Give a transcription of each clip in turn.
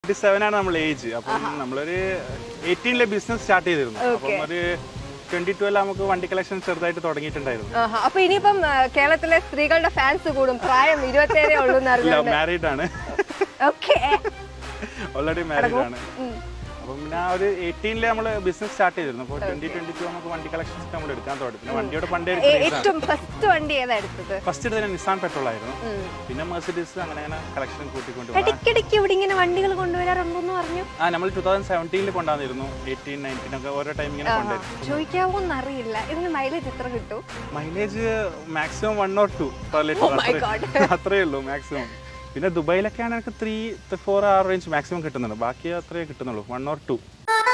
Twenty seven ആണ് നമ്മൾ age അപ്പം നമ്മളൊരു എയ്റ്റീനിലെ ബിസിനസ് സ്റ്റാർട്ട് ചെയ്തിരുന്നു അപ്പം ഒരു ട്വന്റി ട്വൽവ് നമുക്ക് വണ്ടി കളക്ഷൻ ചെറുതായിട്ട് തുടങ്ങിയിട്ടുണ്ടായിരുന്നു ആഹാ. അപ്പൊ ഇനിയിപ്പം ആ, കേരളത്തിലെ സ്ത്രീകളുടെ ഫാൻസ് കൂടും പ്രായം ഇരുപത്തേഴേ ഉള്ളൂ എന്ന് ഇല്ല അറിഞ്ഞു മാരീഡ് ആണ് ഓക്കെ ഓൾറെഡി മാരീഡ് ആണ് അപ്പം പിന്നെ ആ ഒരു എയ്റ്റീനിലെ നമ്മൾ ബിസിനസ് സ്റ്റാർട്ട് ചെയ്തിരുന്നു അപ്പോൾ ട്വന്റി ട്വന്റി ടു നമുക്ക് വണ്ടി കളക്ഷൻസ് നമ്മൾ എടുക്കാൻ തുടങ്ങി പിന്നെ വണ്ടിയുടെ പണ്ടേ ഏറ്റവും ഫസ്റ്റ് വണ്ടി ഏതാ എടുത്തത് ഫസ്റ്റ് എടുത്തത് നിസാൻ പെട്രോൾ ആയിരുന്നു പിന്നെ മെർസിഡീസ് അങ്ങനെ അങ്ങനെ കളക്ഷൻ കൂട്ടിക്കൊണ്ട് പോകാം ഇടയ്ക്കിടയ്ക്ക് ഇവിടെ ഇങ്ങനെ വണ്ടികൾ കൊണ്ടുവരാറുണ്ടെന്ന് പറഞ്ഞു ആ നമ്മൾ ടൂ തൗസൻഡ് സെവൻറ്റീനിൽ കൊണ്ടുവന്നിരുന്നു എയ്റ്റീൻ നയൻറ്റീൻ ഒക്കെ ഓരോ ടൈം ഇങ്ങനെ കൊണ്ടുവരും ചോദിക്കാവോന്ന് അറിയില്ല ഇതിന് മൈലേജ് എത്ര കിട്ടും mileage maximum one or two per my litre God. അത്രയേ ഉള്ളൂ മാക്സിമം പിന്നെ ദുബായിലൊക്കെ ആണെങ്കിൽ ത്രീ ഫോർ ആ റേഞ്ച് മാക്സിമം കിട്ടുന്നുണ്ട് ബാക്കി അത്രയേ കിട്ടുന്നുള്ളൂ വൺ ഓർ ടു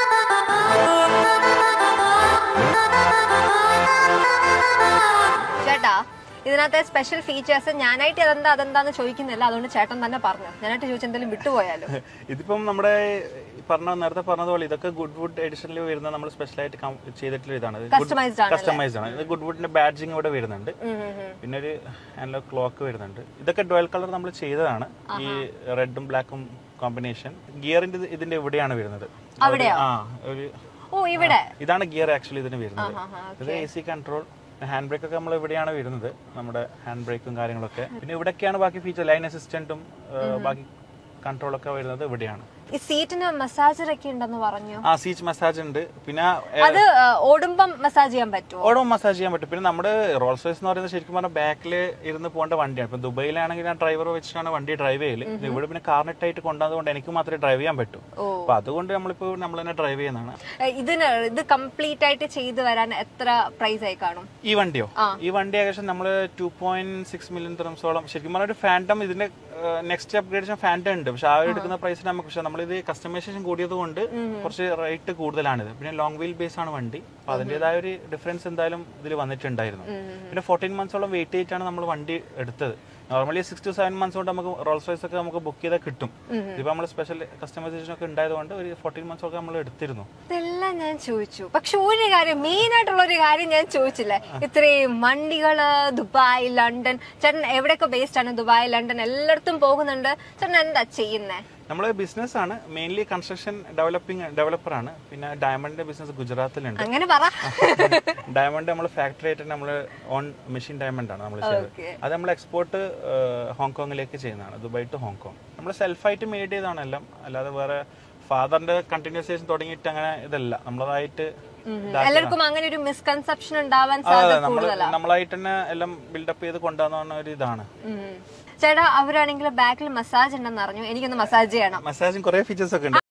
ചേട്ടാ ഇതിനകത്തെ സ്പെഷ്യൽ ഫീച്ചേഴ്സ് ഞാനായിട്ട് അതെന്താ അതെന്താന്ന് ചോദിക്കുന്നില്ല അതുകൊണ്ട് ചേട്ടൻ തന്നെ പറഞ്ഞു ഞാനായിട്ട് ചോദിച്ച എന്തെങ്കിലും വിട്ടുപോയാലോ ഇതിപ്പം നമ്മുടെ ഈ പറഞ്ഞ നേരത്തെ പറഞ്ഞതുപോലെ ഇതൊക്കെ ഗുഡ് വുഡ് എഡിഷനിൽ വരുന്ന നമ്മൾ സ്പെഷ്യലായിട്ട് കം- ചെയ്തിട്ടുള്ള ഇതാണ് Customized ആണ് കസ്റ്റമൈസ്ഡ് ആണ് ഇത് ഗുഡ് വുഡിന്റെ ബാഡ്ജിങ് ഇവിടെ വരുന്നുണ്ട് പിന്നെ ഒരു ആൻഡ്ലോ ക്ലോക്ക് വരുന്നുണ്ട് ഇതൊക്കെ ഡുവൽ കളർ നമ്മൾ ചെയ്തതാണ് ഈ റെഡും ബ്ലാക്കും കോമ്പിനേഷൻ ഗിയറിന്റെ ഇതിന്റെ ഇവിടെയാണ് വരുന്നത് അവിടെയോ? ആ ഒരു ഓ ഇവിടെ ഇതാണ് ഗിയർ ആക്ച്വലി ഇതിന് വരുന്നത് ഇത് A C control hand brake ഒക്കെ നമ്മൾ ഇവിടെയാണ് വരുന്നത് നമ്മുടെ ഹാൻഡ് ബ്രേക്കും കാര്യങ്ങളൊക്കെ പിന്നെ ഇവിടെയൊക്കെയാണ് ബാക്കി ഫീച്ചർ ലൈൻ അസിസ്റ്റന്റും ബാക്കി കൺട്രോളൊക്കെ വരുന്നത് ഇവിടെയാണ് ഈ സീറ്റിന് മസാജർ ഒക്കെ ഉണ്ടെന്ന് പറഞ്ഞു ആ സീറ്റ് മസാജ് ഉണ്ട് പിന്നെ അത് ആ, ഓടുമ്പം മസാജ് ചെയ്യാൻ പറ്റുമോ ഓടോ മസാജ് ചെയ്യാൻ പറ്റും പിന്നെ നമ്മുടെ റോൾസ് റോയ്സ് എന്ന് പറയുന്നത് ശരിക്കും പറഞ്ഞാൽ ബാക്കിൽ ഇരുന്ന് പോകേണ്ട വണ്ടിയാണ് ഇപ്പൊ ദുബൈയിലാണെങ്കിൽ ഞാൻ ഡ്രൈവർ വെച്ചിട്ടാണ് വണ്ടി ഡ്രൈവ് ചെയ്യല് ഇത് ഇവിടെ പിന്നെ കാർനെറ്റ് ആയിട്ട് കൊണ്ടുവന്നതുകൊണ്ട് എനിക്ക് മാത്രമേ ഡ്രൈവ് ചെയ്യാൻ പറ്റൂ അപ്പൊ അതുകൊണ്ട് നമ്മളിപ്പോ നമ്മൾ തന്നെ ഡ്രൈവ് ചെയ്യുന്നതാണ് ഏ, ഇതിന് ഇത് കംപ്ലീറ്റ് ആയിട്ട് ചെയ്തു വരാൻ എത്ര പ്രൈസ് ആയി കാണും ഈ വണ്ടിയോ ഈ വണ്ടി ഏകദേശം നമ്മൾ ടു പോയിന്റ് സിക്സ് മില്യൺ ദിറംസോളം ശരിക്കും പറഞ്ഞ ഒരു ഫാൻറ്റം ഇതിന്റെ നെക്സ്റ്റ് അപ്ഗ്രേഡേഷൻ ഫാൻറ്റം ഉണ്ട് പക്ഷെ ആ ഒരു എടുക്കുന്ന പ്രൈസിന് നമുക്ക് പക്ഷെ നമ്മളിത് കസ്റ്റമൈസേഷൻ കൂടിയത് കൊണ്ട് കുറച്ച് റേറ്റ് കൂടുതലാണിത് പിന്നെ ലോങ് വീൽ ബേസ് ആണ് വണ്ടി അപ്പൊ അതിന്റേതായ ഒരു ഡിഫറൻസ് എന്തായാലും ഇതിൽ വന്നിട്ടുണ്ടായിരുന്നു പിന്നെ ഫോർട്ടീൻ മന്ത്സോളം വെയിറ്റ് ചെയ്തിട്ടാണ് നമ്മൾ വണ്ടി എടുത്തത് normally six to seven months കൊണ്ട് നമുക്ക് റോൾസ് റോയ്സ് ഒക്കെ നമുക്ക് ബുക്ക് ചെയ്താൽ കിട്ടും ഇപ്പൊ നമ്മൾ സ്പെഷ്യൽ കസ്റ്റമൈസേഷൻ ഒക്കെ ഉണ്ടായതുകൊണ്ട് ഒരു ഫോർട്ടീൻ മന്ത്സ് ഒക്കെ നമ്മൾ എടുത്തിരുന്നു ഇതെല്ലാം ഞാൻ ചോദിച്ചു പക്ഷെ ഒരു കാര്യം മെയിൻ ആയിട്ടുള്ള ഒരു കാര്യം ഞാൻ ചോദിച്ചില്ല ഇത്രയും വണ്ടികള് ദുബായ് ലണ്ടൻ ചേട്ടൻ എവിടെയൊക്കെ ബേസ്ഡ് ആണ് ദുബായ് ലണ്ടൻ എല്ലായിടത്തും പോകുന്നുണ്ട് ചേട്ടൻ എന്താ ചെയ്യുന്നേ നമ്മൾ ബിസിനസ് ആണ് മെയിൻലി കൺസ്ട്രക്ഷൻ ഡെവലപ്പിംഗ് ഡെവലപ്പറാണ് പിന്നെ ഡയമണ്ടിന്റെ ബിസിനസ് ഗുജറാത്തിലുണ്ട് അങ്ങനെ പറ ഡയമണ്ട് നമ്മൾ ഫാക്ടറി ആയിട്ട് നമ്മൾ ഓൺ മെഷീൻ ഡയമണ്ട് ആണ് നമ്മൾ ചെയ്തത് Okay. അത് നമ്മൾ എക്സ്പോർട്ട് ഹോങ്കോങ്ങിലേക്ക് ചെയ്യുന്നതാണ് ദുബായ് ടു ഹോങ്കോങ് നമ്മൾ സെൽഫായിട്ട് മെയ്ഡ് ചെയ്തതാണ് എല്ലാം അല്ലാതെ വേറെ ഫാദറിന്റെ കണ്ടിന്യൂസേഷൻ തുടങ്ങിയിട്ട് അങ്ങനെ ഇതല്ല നമ്മളതായിട്ട് എല്ലാവർക്കും അങ്ങനെ ഒരു മിസ്കൺസെപ്ഷൻ ഉണ്ടാവാൻ അതെ സാധ്യത നമ്മൾ കൂടുതലാണ് നമ്മളായിട്ട് തന്നെ എല്ലാം ബിൽഡപ്പ് ചെയ്ത് കൊണ്ടുവന്ന ഒരു ഇതാണ് ഉം. ചേട്ടാ അവരാണെങ്കിൽ ബാക്കിൽ മസാജ് ഉണ്ടെന്ന് അറിഞ്ഞു എനിക്കൊന്ന് മസാജ് ചെയ്യണം മസാജിങ് കുറെ ഫീച്ചേഴ്സ് ഒക്കെ ഉണ്ട്